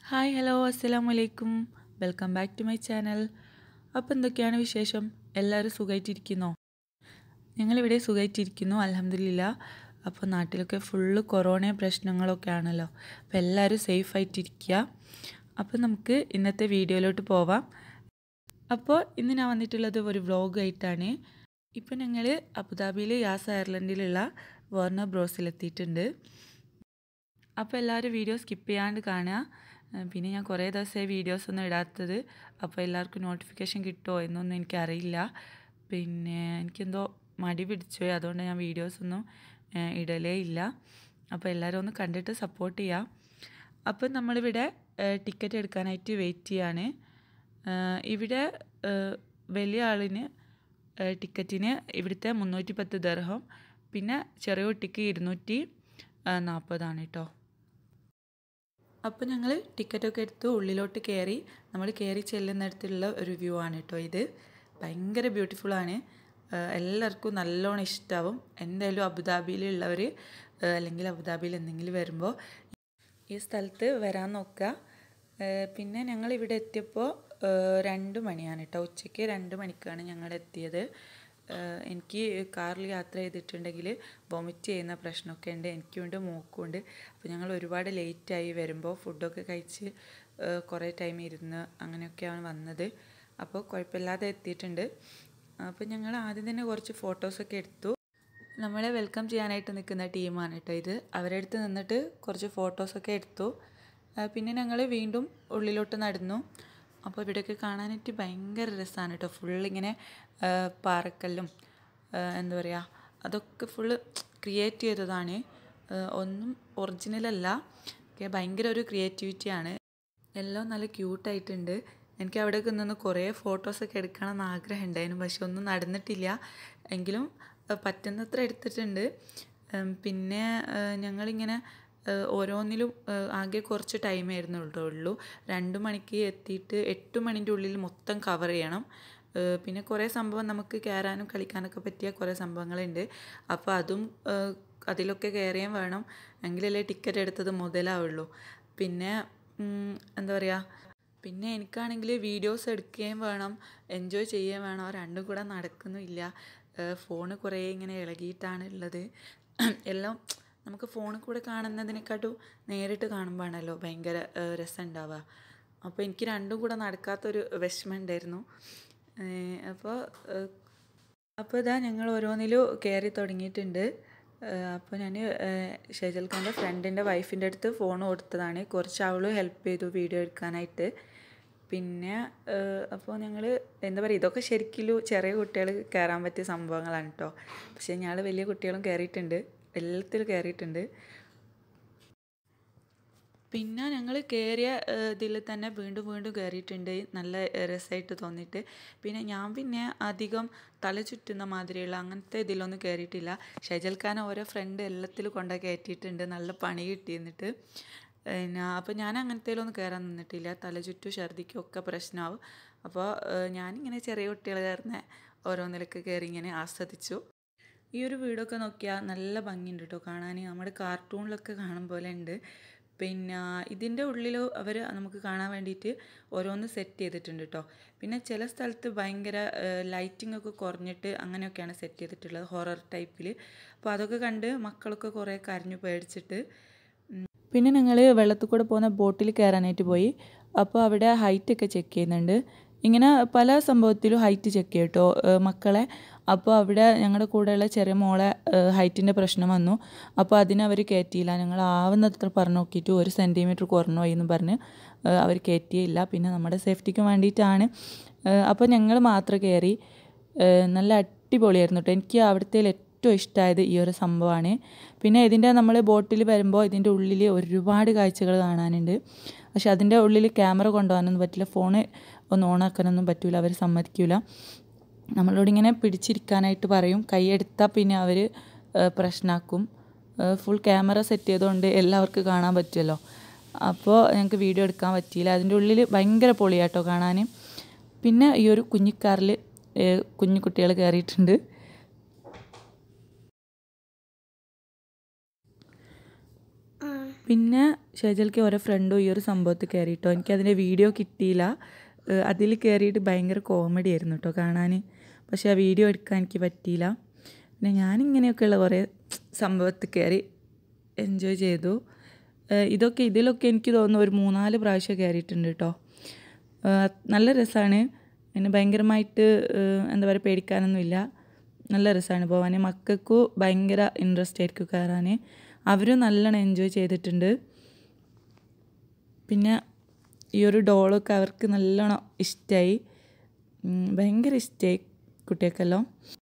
hi hello അസ്സലാമു അലൈക്കും welcome back to my channel അപ്പോൾ എന്തൊക്കെയാണ് വിശേഷം എല്ലാവരും സുഖമായിട്ടിരിക്കുന്നോ ഞങ്ങളിവിടെ സുഖമായിട്ടിരിക്കുന്നു അലഹമില്ല അപ്പോൾ നാട്ടിലൊക്കെ ഫുള്ള് കൊറോണ പ്രശ്നങ്ങളൊക്കെ ആണല്ലോ അപ്പോൾ എല്ലാവരും സേഫായിട്ടിരിക്കുക അപ്പോൾ നമുക്ക് ഇന്നത്തെ വീഡിയോയിലോട്ട് പോവാം അപ്പോൾ ഇന്ന് ഞാൻ വന്നിട്ടുള്ളത് ഒരു വ്ളോഗായിട്ടാണ് ഇപ്പോൾ ഞങ്ങൾ അബുദാബിയിൽ യാസ് അയർലൻഡിലുള്ള വേർണർ ബ്രോസിലെത്തിയിട്ടുണ്ട് അപ്പോൾ എല്ലാവരും വീഡിയോ സ്കിപ്പ് ചെയ്യാണ്ട് കാണുക ഏഹ് പിന്നെ ഞാൻ കുറേ ദിവസമായി വീഡിയോസ് ഒന്നും ഇടാത്തത് അപ്പോൾ എല്ലാവർക്കും നോട്ടിഫിക്കേഷൻ കിട്ടുമോ എന്നൊന്നും എനിക്കറിയില്ല പിന്നെ എനിക്കെന്തോ മടി പിടിച്ചുപോയി അതുകൊണ്ട് ഞാൻ വീഡിയോസൊന്നും ഏഹ് ഇടലേ ഇല്ല അപ്പോൾ എല്ലാവരും ഒന്ന് കണ്ടിട്ട് സപ്പോർട്ട് ചെയ്യാം അപ്പോൾ നമ്മളിവിടെ ടിക്കറ്റ് എടുക്കാനായിട്ട് വെയിറ്റ് ചെയ്യാണ് ഏഹ് ഇവിടെ ഏഹ് വലിയ ആളിന് ഏഹ് ടിക്കറ്റിന് ഇവിടുത്തെ മുന്നൂറ്റി പത്ത് ദർഹം പിന്നെ ചെറിയ കുട്ടിക്ക് ഇരുന്നൂറ്റി നാൽപ്പതാണ് കേട്ടോ അപ്പോൾ ഞങ്ങൾ ടിക്കറ്റൊക്കെ എടുത്ത് ഉള്ളിലോട്ട് കയറി നമ്മൾ കയറി ചെല്ലുന്നിടത്തുള്ള ഒരു വ്യൂ ആണ് കേട്ടോ ഇത് ഭയങ്കര ബ്യൂട്ടിഫുള്ളാണ് എല്ലാവർക്കും നല്ലോണം ഇഷ്ടമാവും എന്തായാലും അബുദാബിയിലുള്ളവർ അല്ലെങ്കിൽ അബുദാബിയിൽ എന്തെങ്കിലും വരുമ്പോൾ ഈ സ്ഥലത്ത് വരാൻ നോക്കുക ഏഹ് പിന്നെ ഞങ്ങൾ ഇവിടെ എത്തിയപ്പോൾ ഏഹ് രണ്ട് മണിയാണ് കേട്ടോ ഉച്ചയ്ക്ക് രണ്ട് മണിക്കാണ് ഞങ്ങൾ എത്തിയത് ഏഹ് എനിക്ക് കാറിൽ യാത്ര ചെയ്തിട്ടുണ്ടെങ്കിൽ വൊമിറ്റ് ചെയ്യുന്ന പ്രശ്നമൊക്കെ ഉണ്ട് എനിക്കുണ്ട് മൂക്കുണ്ട് അപ്പോൾ ഞങ്ങൾ ഒരുപാട് ലേറ്റായി വരുമ്പോൾ ഫുഡൊക്കെ കഴിച്ച് ഏഹ് കുറേ ടൈം ഇരുന്ന് അങ്ങനെയൊക്കെയാണ് വന്നത് അപ്പോൾ കുഴപ്പമില്ലാതെ എത്തിയിട്ടുണ്ട് അപ്പോൾ ഞങ്ങൾ ആദ്യം തന്നെ കുറച്ച് ഫോട്ടോസൊക്കെ എടുത്തു നമ്മളെ വെൽക്കം ചെയ്യാനായിട്ട് നിൽക്കുന്ന ടീമാണ് കേട്ടോ ഇത് അവരുടെ അടുത്ത് നിന്നിട്ട് കുറച്ച് ഫോട്ടോസൊക്കെ എടുത്തു ആ, പിന്നെ ഞങ്ങൾ വീണ്ടും ഉള്ളിലോട്ട് നടന്നു അപ്പോൾ ഇവിടെയൊക്കെ കാണാനായിട്ട് ഭയങ്കര രസമാണ് കേട്ടോ ഫുള്ളിങ്ങനെ പാറക്കല്ലും ആ, എന്താ പറയുക അതൊക്കെ ഫുള്ള് ക്രിയേറ്റ് ചെയ്തതാണ് ആ, ഒന്നും ഒറിജിനലല്ല ഒക്കെ ഭയങ്കര ഒരു ക്രിയേറ്റിവിറ്റിയാണ് എല്ലാം നല്ല ക്യൂട്ടായിട്ടുണ്ട് എനിക്ക് അവിടെയൊക്കെ നിന്ന് കുറേ ഫോട്ടോസൊക്കെ എടുക്കണം എന്ന് ആഗ്രഹം ഉണ്ടായിരുന്നു പക്ഷെ ഒന്നും നടന്നിട്ടില്ല എങ്കിലും അഹ് പറ്റുന്നത്ര എടുത്തിട്ടുണ്ട് ഉം, പിന്നെ ഏഹ്, ഞങ്ങളിങ്ങനെ ഏഹ്, ഓരോന്നിലും ഏഹ്, ആകെ കുറച്ച് ടൈമായിരുന്നു ഉള്ളൂ രണ്ട് മണിക്ക് എത്തിയിട്ട് എട്ട് മണിൻ്റെ ഉള്ളിൽ മൊത്തം കവർ ചെയ്യണം ഏഹ്, പിന്നെ കുറേ സംഭവം നമുക്ക് കയറാനും കളിക്കാനൊക്കെ പറ്റിയ കുറേ സംഭവങ്ങളുണ്ട് അപ്പോൾ അതും ഏഹ്, അതിലൊക്കെ കയറിയും വേണം എങ്കിലല്ലേ ടിക്കറ്റ് എടുത്തത് മുതലാവുള്ളൂ പിന്നെ ഉം, എന്താ പറയുക പിന്നെ എനിക്കാണെങ്കിൽ വീഡിയോസ് എടുക്കുകയും വേണം എൻജോയ് ചെയ്യുകയും വേണം രണ്ടും കൂടെ നടക്കുന്നില്ല ഫോണ് കുറേ ഇങ്ങനെ ഇളകിയിട്ടാണ് ഉള്ളത് എല്ലാം നമുക്ക് ഫോണിൽ കൂടെ കാണുന്നതിനെക്കാട്ടും നേരിട്ട് കാണുമ്പോഴാണല്ലോ ഭയങ്കര രസം ഉണ്ടാവുക അപ്പോൾ എനിക്ക് രണ്ടും കൂടെ നടക്കാത്തൊരു വിഷമം ഉണ്ടായിരുന്നു അപ്പോൾ അപ്പോൾ ഇതാ ഞങ്ങൾ ഓരോന്നിലും കയറി തുടങ്ങിയിട്ടുണ്ട് അപ്പോൾ ഞാൻ ഷെജൽ ഖാൻ്റെ ഫ്രണ്ടിൻ്റെ വൈഫിൻ്റെ അടുത്ത് ഫോൺ കൊടുത്തതാണ് കുറച്ച് അവൾ ഹെൽപ്പ് ചെയ്തു വീഡിയോ എടുക്കാനായിട്ട് പിന്നെ അപ്പോൾ ഞങ്ങൾ എന്താ പറയുക ഇതൊക്കെ ശരിക്കും ചെറിയ കുട്ടികൾ കയറാൻ പറ്റിയ സംഭവങ്ങളാണ് കേട്ടോ പക്ഷേ ഞങ്ങൾ വലിയ കുട്ടികളും കയറിയിട്ടുണ്ട് എല്ലാത്തിലും കയറിയിട്ടുണ്ട് പിന്നെ ഞങ്ങൾ കയറിയ ഇതിൽ തന്നെ വീണ്ടും വീണ്ടും കയറിയിട്ടുണ്ട് നല്ല രസമായിട്ട് തോന്നിയിട്ട് പിന്നെ ഞാൻ പിന്നെ അധികം തല ചുറ്റുന്ന മാതിരിയുള്ള അങ്ങനത്തെ ഇതിലൊന്നും കയറിയിട്ടില്ല ഷെജൽ ഖാൻ ഓരോ ഫ്രണ്ട് എല്ലാത്തിലും കൊണ്ടു കയറ്റിയിട്ടുണ്ട് നല്ല പണി കിട്ടിയെന്നിട്ട് പിന്നെ അപ്പോൾ ഞാൻ അങ്ങനത്തേലൊന്നും കയറാൻ നിന്നിട്ടില്ല തല ചുറ്റും ഛർദിക്കും ഒക്കെ പ്രശ്നമാവും അപ്പോൾ ഞാനിങ്ങനെ ചെറിയ കുട്ടികൾ കയറുന്ന ഓരോന്നിലൊക്കെ കയറി ഇങ്ങനെ ആസ്വദിച്ചു ഈ ഒരു വീടൊക്കെ നോക്കിയാൽ നല്ല ഭംഗിയുണ്ട് കേട്ടോ കാണാൻ നമ്മുടെ കാർട്ടൂണിലൊക്കെ കാണും പോലെ ഉണ്ട് പിന്നെ ഇതിൻ്റെ ഉള്ളിൽ അവർ നമുക്ക് കാണാൻ വേണ്ടിയിട്ട് ഓരോന്ന് സെറ്റ് ചെയ്തിട്ടുണ്ട് കേട്ടോ പിന്നെ ചില സ്ഥലത്ത് ഭയങ്കര ലൈറ്റിംഗ് ഒക്കെ കുറഞ്ഞിട്ട് അങ്ങനെയൊക്കെയാണ് സെറ്റ് ചെയ്തിട്ടുള്ളത് ഹൊറർ ടൈപ്പിൽ അപ്പോൾ അതൊക്കെ കണ്ട് മക്കളൊക്കെ കുറേ കരഞ്ഞു പേടിച്ചിട്ട് പിന്നെ ഞങ്ങൾ വെള്ളത്തിൽ കൂടെ പോകുന്ന ബോട്ടിൽ കയറാനായിട്ട് പോയി അപ്പോൾ അവിടെ ഹൈറ്റ് ഒക്കെ ചെക്ക് ചെയ്യുന്നുണ്ട് ഇങ്ങനെ പല സംഭവത്തിലും ഹൈറ്റ് ചെക്ക് ചെയ്യും കേട്ടോ മക്കളെ അപ്പോൾ അവിടെ ഞങ്ങളുടെ കൂടെയുള്ള ചെറിയ മോളെ ഹൈറ്റിൻ്റെ പ്രശ്നം വന്നു അപ്പോൾ അതിന് അവർ കയറ്റിയില്ല ഞങ്ങൾ ആവുന്നത്ര പറഞ്ഞു നോക്കിയിട്ട് ഒരു സെൻറ്റിമീറ്റർ കുറഞ്ഞു പോയി എന്ന് പറഞ്ഞ് അവർ കയറ്റിയില്ല പിന്നെ നമ്മുടെ സേഫ്റ്റിക്ക് വേണ്ടിയിട്ടാണ് അപ്പോൾ ഞങ്ങൾ മാത്രം കയറി നല്ല അടിപൊളിയായിരുന്നു കേട്ടോ എനിക്ക് അവിടുത്തെ ഏറ്റവും ഇഷ്ടമായത് ഈ ഒരു സംഭവമാണ് പിന്നെ ഇതിൻ്റെ നമ്മൾ ബോട്ടിൽ വരുമ്പോൾ ഇതിൻ്റെ ഉള്ളിൽ ഒരുപാട് കാഴ്ചകൾ കാണാനുണ്ട് പക്ഷെ അതിൻ്റെ ഉള്ളിൽ ക്യാമറ കൊണ്ടുപോകാനൊന്നും പറ്റില്ല ഫോണ് ഒന്ന് ഓണാക്കാനൊന്നും പറ്റില്ല അവർ സമ്മതിക്കില്ല നമ്മളോട് ഇങ്ങനെ പിടിച്ചിരിക്കാനായിട്ട് പറയും കൈയെടുത്താൽ പിന്നെ അവർ പ്രശ്നമാക്കും ഫുൾ ക്യാമറ സെറ്റ് ചെയ്തുകൊണ്ട് എല്ലാവർക്കും കാണാൻ പറ്റുമല്ലോ അപ്പോൾ ഞങ്ങൾക്ക് വീഡിയോ എടുക്കാൻ പറ്റിയില്ല അതിൻ്റെ ഉള്ളിൽ ഭയങ്കര പൊളിയാട്ടോ കാണാൻ പിന്നെ ഈ ഒരു കുഞ്ഞിക്കാറിൽ കുഞ്ഞു കുട്ടികൾ കയറിയിട്ടുണ്ട് പിന്നെ ഷെജൽക്ക് ഓരോ ഫ്രണ്ടും ഈ ഒരു സംഭവത്തിൽ കയറിയിട്ടോ എനിക്ക് അതിൻ്റെ വീഡിയോ കിട്ടിയില്ല അതിൽ കയറിയിട്ട് ഭയങ്കര കോമഡി ആയിരുന്നു കേട്ടോ കാണാൻ പക്ഷേ ആ വീഡിയോ എടുക്കാൻ എനിക്ക് പറ്റിയില്ല പിന്നെ ഞാനിങ്ങനെയൊക്കെയുള്ള കുറേ സംഭവത്തിൽ കയറി എൻജോയ് ചെയ്തു ഏഹ് ഇതൊക്കെ ഇതിലൊക്കെ എനിക്ക് തോന്നുന്നു ഒരു മൂന്നാല് പ്രാവശ്യം കയറിയിട്ടുണ്ട് കേട്ടോ ഏഹ് നല്ല രസമാണ് പിന്നെ ഭയങ്കരമായിട്ട് ഏഹ് എന്താ പറയുക പേടിക്കാനൊന്നുമില്ല നല്ല രസമാണ് പോകാൻ മക്കൾക്കും ഭയങ്കര ഇൻട്രസ്റ്റ് ആയിരിക്കും കയറാൻ അവരും നല്ലോണം എൻജോയ് ചെയ്തിട്ടുണ്ട് പിന്നെ ഈ ഒരു ഡോളൊക്കെ അവർക്ക് നല്ലോണം ഇഷ്ടമായി ഭയങ്കര ഇഷ്ടമായി കുട്ടികൾക്കെല്ലാം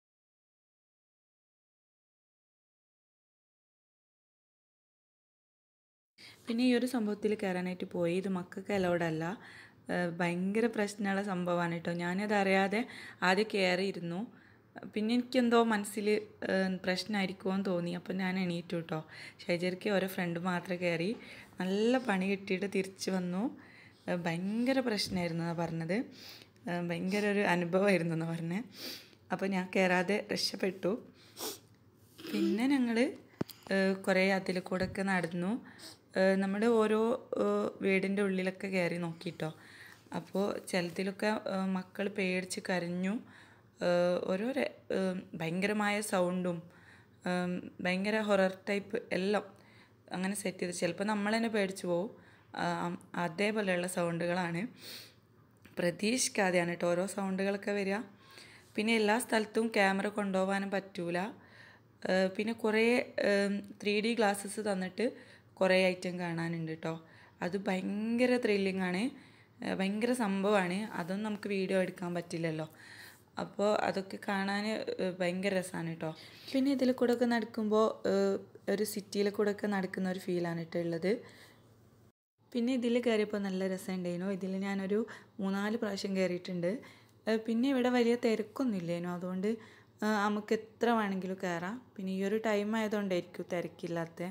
പിന്നെ ഈ ഒരു സംഭവത്തിൽ കയറാനായിട്ട് പോയി ഇത് മക്കൾക്ക് അലൗഡ് അല്ല ഏഹ് ഭയങ്കര പ്രശ്നമുള്ള സംഭവമാണ് കേട്ടോ ഞാനത് അറിയാതെ ആദ്യം കയറിയിരുന്നു പിന്നെ എനിക്കെന്തോ മനസ്സിൽ പ്രശ്നമായിരിക്കുമോ എന്ന് തോന്നി അപ്പോൾ ഞാൻ എണീറ്റു കേട്ടോ ഷൈജർക്ക് ഓരോ ഫ്രണ്ട് മാത്രം കയറി നല്ല പണി കിട്ടിയിട്ട് തിരിച്ചു വന്നു ഏഹ് ഭയങ്കര പ്രശ്നമായിരുന്നു എന്നാണ് പറഞ്ഞത് ഏഹ് ഭയങ്കര ഒരു അനുഭവമായിരുന്നു എന്ന് പറഞ്ഞത് അപ്പോൾ ഞാൻ കയറാതെ രക്ഷപ്പെട്ടു പിന്നെ ഞങ്ങൾ കുറേ അതിൽ കൂടെ ഒക്കെ നടന്നു നമ്മുടെ ഓരോ ഏഹ് വീടിൻ്റെ ഉള്ളിലൊക്കെ കയറി നോക്കിട്ടോ അപ്പോൾ ചിലതിലൊക്കെ മക്കൾ പേടിച്ച് കരഞ്ഞു ഏഹ് ഓരോ ര- ഏഹ് ഭയങ്കരമായ സൗണ്ടും ഏഹ് ഭയങ്കര ഹൊറർ ടൈപ്പ് എല്ലാം അങ്ങനെ സെറ്റ് ചെയ്ത് ചിലപ്പോൾ നമ്മൾ തന്നെ പേടിച്ചു പോകും ആ- അതേപോലെയുള്ള സൗണ്ടുകളാണ് പ്രതീക്ഷിക്കാതെയാണ് കേട്ടോ ഓരോ സൗണ്ടുകളൊക്കെ വരിക പിന്നെ എല്ലാ സ്ഥലത്തും ക്യാമറ കൊണ്ടുപോകാനും പറ്റൂല ഏഹ് പിന്നെ കുറേ ത്രീ ഡി ഗ്ലാസ്സസ് തന്നിട്ട് കുറേ ഐറ്റം കാണാനുണ്ട് കേട്ടോ അത് ഭയങ്കര ത്രില്ലിംഗ് ആണ് ഏഹ് ഭയങ്കര സംഭവമാണ് അതൊന്നും നമുക്ക് വീഡിയോ എടുക്കാൻ പറ്റില്ലല്ലോ അപ്പോൾ അതൊക്കെ കാണാൻ ഭയങ്കര രസമാണ് കേട്ടോ പിന്നെ ഇതിൽ കൂടെ ഒക്കെ നടക്കുമ്പോൾ ഒരു സിറ്റിയിൽ കൂടെ ഒക്കെ നടക്കുന്ന ഒരു ഫീലാണ് കേട്ടോ ഉള്ളത് പിന്നെ ഇതിൽ കയറിയപ്പോൾ നല്ല രസമുണ്ടായിരുന്നു ഇതിൽ ഞാനൊരു മൂന്നാല് പ്രാവശ്യം കയറിയിട്ടുണ്ട് ഏഹ് പിന്നെ ഇവിടെ വലിയ തിരക്കൊന്നും ഇല്ലേനു അതുകൊണ്ട് ഏഹ് നമുക്ക് എത്ര വേണമെങ്കിലും കയറാം പിന്നെ ഈ ഒരു ടൈം ആയതുകൊണ്ടായിരിക്കും തിരക്കില്ലാത്ത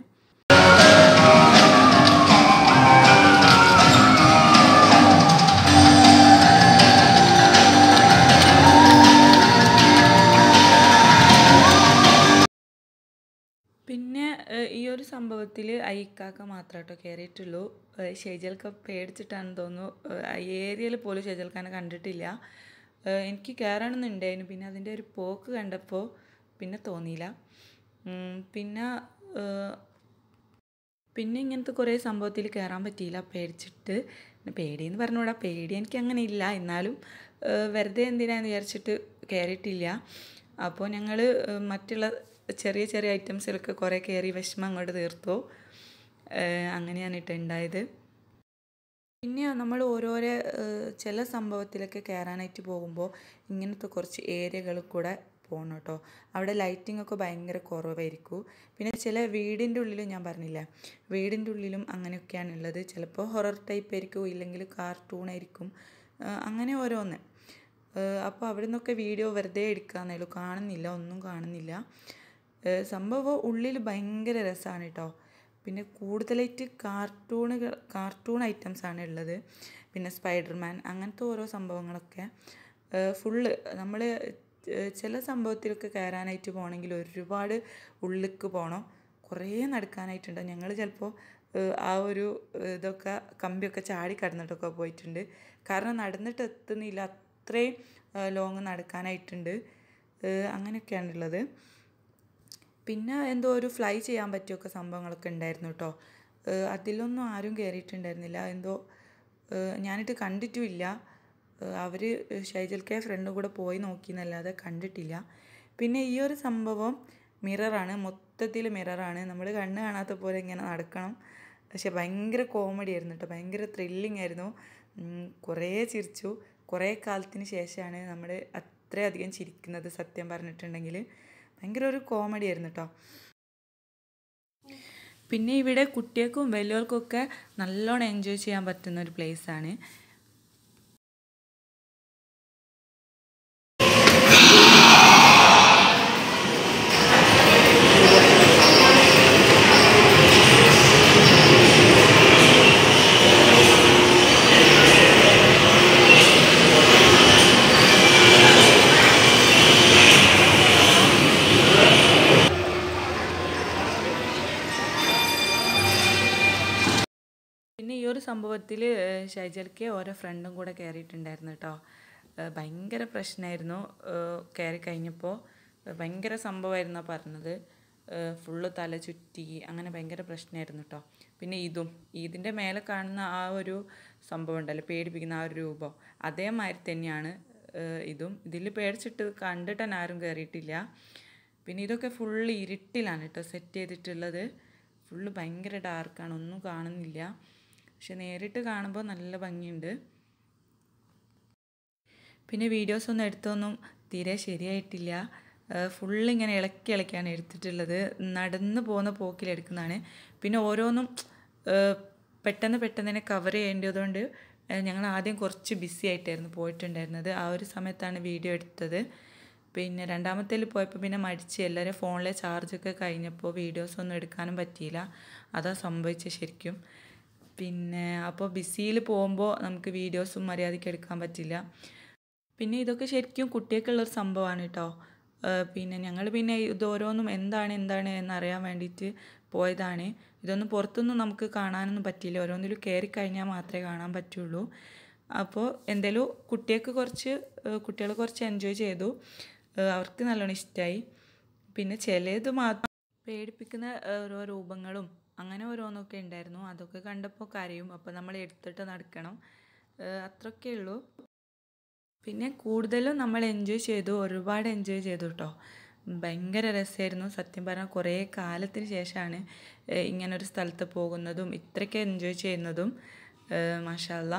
പിന്നെ ഏഹ്, ഈ ഒരു സംഭവത്തിൽ ഐക്കാക്ക മാത്രം കേട്ടോ കയറിയിട്ടുള്ളൂ ഏഹ്, ഷെജൽക്ക പേടിച്ചിട്ടാണെന്ന് തോന്നുന്നു ഏഹ്, ആ ഏരിയയിൽ പോലും ഷെജൽക്കാനെ കണ്ടിട്ടില്ല ഏഹ്, എനിക്ക് കയറണമെന്നുണ്ടായിരുന്നു പിന്നെ അതിൻ്റെ ഒരു പോക്ക് കണ്ടപ്പോൾ പിന്നെ തോന്നിയില്ല ഉം, പിന്നെ ഏഹ്, പിന്നെ ഇങ്ങനത്തെ കുറേ സംഭവത്തിൽ കയറാൻ പറ്റിയില്ല പേടിച്ചിട്ട് പിന്നെ പേടിയെന്ന് പറഞ്ഞുകൂടാ പേടി എനിക്ക് അങ്ങനെ ഇല്ല എന്നാലും ഏഹ്, വെറുതെ എന്തിനാന്ന് വിചാരിച്ചിട്ട് കയറിയിട്ടില്ല അപ്പോൾ ഞങ്ങൾ മറ്റുള്ള ചെറിയ ചെറിയ ഐറ്റംസിലൊക്കെ കുറേ കയറി വിഷമം അങ്ങോട്ട് തീർത്തു ഏഹ്, അങ്ങനെയാണ് കേട്ടോ ഉണ്ടായത് പിന്നെ നമ്മൾ ഓരോരോ ഏഹ്, ചില സംഭവത്തിലൊക്കെ കയറാനായിട്ട് പോകുമ്പോൾ ഇങ്ങനത്തെ കുറച്ച് ഏരിയകൾ കൂടെ പോകണം കേട്ടോ അവിടെ ലൈറ്റിംഗ് ഒക്കെ ഭയങ്കര കുറവായിരിക്കും പിന്നെ ചില വീടിൻ്റെ ഉള്ളിലും ഞാൻ പറഞ്ഞില്ല വീടിൻ്റെ ഉള്ളിലും അങ്ങനെയൊക്കെയാണ് ഉള്ളത് ചിലപ്പോൾ ഹൊറർ ടൈപ്പ് ആയിരിക്കും ഇല്ലെങ്കിൽ കാർട്ടൂൺ ആയിരിക്കും ഏഹ്, അങ്ങനെ ഓരോന്ന് ഏഹ്, അപ്പോൾ അവിടെ നിന്നൊക്കെ വീഡിയോ വെറുതെ എടുക്കാന്നേ ഉള്ളൂ കാണുന്നില്ല ഒന്നും കാണുന്നില്ല ഏഹ്, സംഭവം ഉള്ളിൽ ഭയങ്കര രസമാണ് കേട്ടോ പിന്നെ കൂടുതലായിട്ട് കാർട്ടൂണുകൾ കാർട്ടൂൺ ഐറ്റംസ് ആണ് ഉള്ളത് പിന്നെ സ്പൈഡർമാൻ അങ്ങനത്തെ ഓരോ സംഭവങ്ങളൊക്കെ ഫുള്ള് നമ്മൾ ചില സംഭവത്തിലൊക്കെ കയറാനായിട്ട് പോകണമെങ്കിൽ ഒരുപാട് ഉള്ളിലേക്ക് പോകണം കുറേ നടക്കാനായിട്ടുണ്ട് ഞങ്ങൾ ചിലപ്പോൾ ആ ഒരു ഏഹ്, ഇതൊക്കെ കമ്പിയൊക്കെ ചാടി കടന്നിട്ടൊക്കെ പോയിട്ടുണ്ട് കാരണം നടന്നിട്ട് എത്തുന്നില്ല അത്രയും ലോങ് നടക്കാനായിട്ടുണ്ട് ഏഹ്, അങ്ങനെയൊക്കെയാണുള്ളത് പിന്നെ എന്തോ ഒരു ഫ്ലൈ ചെയ്യാൻ പറ്റിയൊക്കെ സംഭവങ്ങളൊക്കെ ഉണ്ടായിരുന്നു കേട്ടോ ഏഹ് അതിലൊന്നും ആരും കയറിയിട്ടുണ്ടായിരുന്നില്ല എന്തോ ഏഹ് ഞാനിട്ട് കണ്ടിട്ടുമില്ല അവർ ഷൈജൽ കെ ഫ്രണ്ടും കൂടെ പോയി നോക്കി എന്നല്ലാതെ കണ്ടിട്ടില്ല പിന്നെ ഈ ഒരു സംഭവം മിററാണ് മൊത്തത്തിൽ മിററാണ് നമ്മൾ കണ്ണ് കാണാത്ത പോലെ ഇങ്ങനെ നടക്കണം പക്ഷെ ഭയങ്കര കോമഡി ആയിരുന്നു കേട്ടോ ഭയങ്കര ത്രില്ലിംഗ് ആയിരുന്നു ഉം, കുറേ ചിരിച്ചു കുറേ കാലത്തിന് ശേഷമാണ് നമ്മൾ അത്രയധികം ചിരിക്കുന്നത് സത്യം പറഞ്ഞിട്ടുണ്ടെങ്കിൽ ഭയങ്കര ഒരു കോമഡി ആയിരുന്നു കേട്ടോ പിന്നെ ഇവിടെ കുട്ടികൾക്കും വലിയവർക്കൊക്കെ നല്ലോണം എൻജോയ് ചെയ്യാൻ പറ്റുന്ന ഒരു place ആണ് സംഭവത്തിൽ ഷൈജൽക്ക് ഓരോ ഫ്രണ്ടും കൂടെ കയറിയിട്ടുണ്ടായിരുന്നു കേട്ടോ ഏഹ് ഭയങ്കര പ്രശ്നമായിരുന്നു കയറി കഴിഞ്ഞപ്പോൾ ഭയങ്കര സംഭവമായിരുന്നു പറഞ്ഞത് ഫുള്ള് തല ചുറ്റി അങ്ങനെ ഭയങ്കര പ്രശ്നമായിരുന്നു കേട്ടോ പിന്നെ ഇതും ഈദിൻ്റെ മേലെ കാണുന്ന ആ ഒരു സംഭവം ഉണ്ടല്ലോ പേടിപ്പിക്കുന്ന ആ ഒരു രൂപം അതേമാതിരി തന്നെയാണ് ഏഹ് ഇതും ഇതിൽ പേടിച്ചിട്ട് കണ്ടിട്ട് തന്നെ ആരും കയറിയിട്ടില്ല പിന്നെ ഇതൊക്കെ ഫുള്ള് ഇരുട്ടിലാണ് കേട്ടോ സെറ്റ് ചെയ്തിട്ടുള്ളത് ഫുള്ള് ഭയങ്കര ഡാർക്കാണ് ഒന്നും കാണുന്നില്ല പക്ഷെ നേരിട്ട് കാണുമ്പോൾ നല്ല ഭംഗിയുണ്ട് പിന്നെ വീഡിയോസ് ഒന്നും എടുത്തൊന്നും തീരെ ശരിയായിട്ടില്ല ഫുള്ള് ഇങ്ങനെ ഇളക്കി ഇളക്കിയാണ് എടുത്തിട്ടുള്ളത് നടന്ന് പോകുന്ന പോക്കിലെടുക്കുന്നതാണ് പിന്നെ ഓരോന്നും ഏഹ് പെട്ടെന്ന് പെട്ടെന്ന് തന്നെ കവർ ചെയ്യേണ്ടതുകൊണ്ട് ഏഹ് ഞങ്ങൾ ആദ്യം കുറച്ച് ബിസി ആയിട്ടായിരുന്നു പോയിട്ടുണ്ടായിരുന്നത് ആ ഒരു സമയത്താണ് വീഡിയോ എടുത്തത് പിന്നെ രണ്ടാമത്തേൽ പോയപ്പോൾ പിന്നെ മടിച്ച് എല്ലാവരും ഫോണിലെ ചാർജൊക്കെ കഴിഞ്ഞപ്പോൾ വീഡിയോസ് ഒന്നും എടുക്കാനും പറ്റിയില്ല അതാ സംഭവിച്ചത് ശരിക്കും പിന്നെ അപ്പോൾ ബിസിയിൽ പോകുമ്പോൾ നമുക്ക് വീഡിയോസും മര്യാദയ്ക്ക് എടുക്കാൻ പറ്റില്ല പിന്നെ ഇതൊക്കെ ശരിക്കും കുട്ടികൾക്കുള്ളൊരു സംഭവമാണ് കേട്ടോ ഏഹ് പിന്നെ ഞങ്ങൾ പിന്നെ ഇത് ഓരോന്നും എന്താണ് എന്താണ് എന്നറിയാൻ വേണ്ടിയിട്ട് പോയതാണ് ഇതൊന്നും പുറത്തൊന്നും നമുക്ക് കാണാനൊന്നും പറ്റിയില്ല ഓരോന്നിലും കയറി കഴിഞ്ഞാൽ മാത്രമേ കാണാൻ പറ്റുള്ളൂ അപ്പോൾ എന്തേലും കുട്ടികൾക്ക് കുറച്ച് കുട്ടികൾ കുറച്ച് എൻജോയ് ചെയ്തു ഏഹ് അവർക്ക് നല്ലോണം ഇഷ്ടമായി പിന്നെ ചിലത് മാത്രം പേടിപ്പിക്കുന്ന ഏഹ് ഓരോ രൂപങ്ങളും അങ്ങനെ ഓരോന്നൊക്കെ ഉണ്ടായിരുന്നു അതൊക്കെ കണ്ടപ്പോൾ കരയും അപ്പോൾ നമ്മൾ എടുത്തിട്ട് നടക്കണം ഏഹ് അത്രയൊക്കെ ഉള്ളൂ പിന്നെ കൂടുതലും നമ്മൾ എൻജോയ് ചെയ്തു ഒരുപാട് എൻജോയ് ചെയ്തു കേട്ടോ ഭയങ്കര രസമായിരുന്നു സത്യം പറഞ്ഞാൽ കുറേ കാലത്തിന് ശേഷമാണ് ഏഹ് ഇങ്ങനൊരു സ്ഥലത്ത് പോകുന്നതും ഇത്രയ്ക്ക് എൻജോയ് ചെയ്യുന്നതും മാഷാല്ല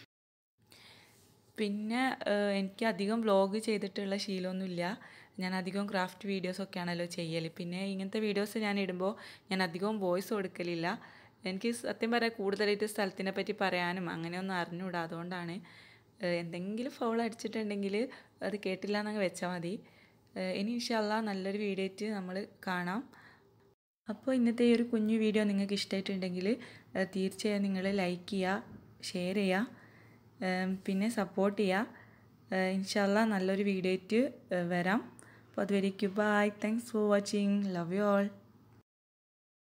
പിന്നെ ഏഹ് എനിക്ക് അധികം വ്ലോഗ് ചെയ്തിട്ടുള്ള ശീലമൊന്നുമില്ല ഞാൻ അധികം ക്രാഫ്റ്റ് വീഡിയോസൊക്കെയാണല്ലോ ചെയ്യൽ പിന്നെ ഇങ്ങനത്തെ വീഡിയോസ് ഞാൻ ഇടുമ്പോൾ ഞാൻ അധികം വോയിസ് കൊടുക്കലില്ല എനിക്ക് സത്യം പറയാൻ കൂടുതലായിട്ട് സ്ഥലത്തിനെ പറ്റി പറയാനും അങ്ങനെയൊന്നും അറിഞ്ഞൂടാ അതുകൊണ്ടാണ് ഏഹ് എന്തെങ്കിലും ഫൗൾ അടിച്ചിട്ടുണ്ടെങ്കിൽ അത് കേട്ടില്ല എന്നങ്ങ് വെച്ചാൽ മതി ഏഹ് ഇനി ഇൻഷാല്ല നല്ലൊരു വീഡിയോ ആയിട്ട് നമ്മൾ കാണാം അപ്പോൾ ഇന്നത്തെ ഈ ഒരു കുഞ്ഞു വീഡിയോ നിങ്ങൾക്ക് ഇഷ്ടമായിട്ടുണ്ടെങ്കിൽ ഏഹ് തീർച്ചയായും നിങ്ങൾ ലൈക്ക് ചെയ്യുക ഷെയർ ചെയ്യുക ഏം, പിന്നെ സപ്പോർട്ട് ചെയ്യുക ഇൻഷാല്ല നല്ലൊരു വീഡിയോ ആയിട്ട് ഏഹ് വരാം അപ്പോൾ അതുവരേക്കും bye thanks for watching love you all